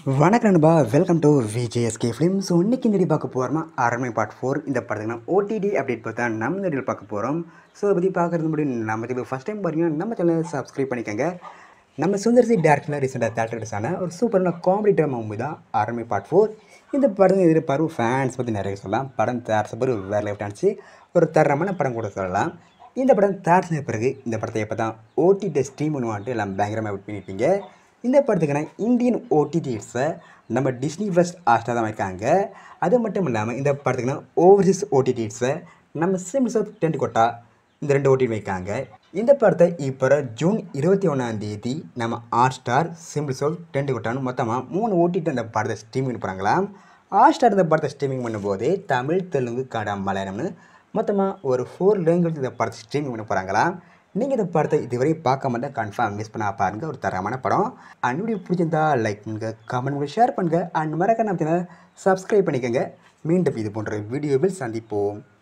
வணக்கம் நண்பா welcome to VJSK film so இன்னைக்கு இந்த பார்க்க போகிறோமா அரண்மை பார்ட் ஃபோர் இந்த படத்துக்கு ஓடிடி அப்டேட் பார்த்தா நம்ம இந்த வீடியோவில் பார்க்க போகிறோம் ஸோ அதை பற்றி பார்க்குறது முன்னாடி நம்ம சேனல் ஃபஸ்ட் டைம் பாருங்கன்னா நம்ம சேனலை சப்ஸ்கிரைப் பண்ணிக்கோங்க நம்ம சுந்தர்சி டேரக்டரில் ரீசெண்டாக தேட்டர்ஸ் ஆன ஒரு சூப்பரான காமெடி ட்ராமா மூவி தான் அரண்மை பார்ட் ஃபோர் இந்த படத்துக்கு எதிர்பார்ப்பு ஃபேன்ஸ் பற்றி நிறைய சொல்லலாம் படம் தயாரிச்ச பிறகு வேறு லைஃப் டான்ஸு ஒரு தரமான படம் கூட சொல்லலாம் இந்த படம் தயாரிச்ச பிறகு இந்த படத்தை எப்போ தான் ஓடிடி ஸ்ட்ரீம் பண்ணுவான்ட்டு எல்லாம் பயங்கரமாக வெயிட் பண்ணியிருப்பீங்க இந்த படத்துக்கான இந்தியன் ஓடிடிஸை நம்ம டிஸ்னி ஃபஸ்ட் ஹாஸ்டாக தான் வைக்காங்க அது மட்டும் இல்லாமல் இந்த படத்துக்கான ஓவர்சீஸ் ஓடிடிஸை நம்ம சிம்ஸ் ஆஃப் டென்ட் கொட்டா இந்த ரெண்டு ஓடிடி வைக்காங்க இந்த படத்தை இப்போ ஜூன் இருபத்தி ஒன்றாம் தேதி நம்ம ஹாட் ஸ்டார் சிம்பிள் சோல் டென்ட் கொட்டான்னு மொத்தமாக மூணு ஓடிடி அந்த படத்தை ஸ்ட்ரீமிங் போகிறாங்களாம் ஹாட் ஸ்டார் இந்த படத்தை ஸ்ட்ரீமிங் பண்ணும்போது தமிழ் தெலுங்கு கன்னடம் மலையாளம்னு மொத்தமாக ஒரு ஃபோர் லாங்குவேஜ் இந்த படத்தை ஸ்ட்ரீமிங் பண்ண போகிறாங்களாம் நீங்கள் இந்த படத்தை இதுவரை பார்க்க மாட்டேன் கன்ஃபார்ம் மிஸ் பண்ண பாருங்கள் ஒரு தரமான படம் அண்ட் வீடியோ பிடிச்சிருந்தா லைக் பண்ணுங்க கமெண்ட் பண்ணி ஷேர் பண்ணுங்கள் அண்ட் மறக்க நம்ம சப்ஸ்கிரைப் பண்ணிக்கோங்க மீண்டும் இது போன்ற வீடியோவில் சந்திப்போம்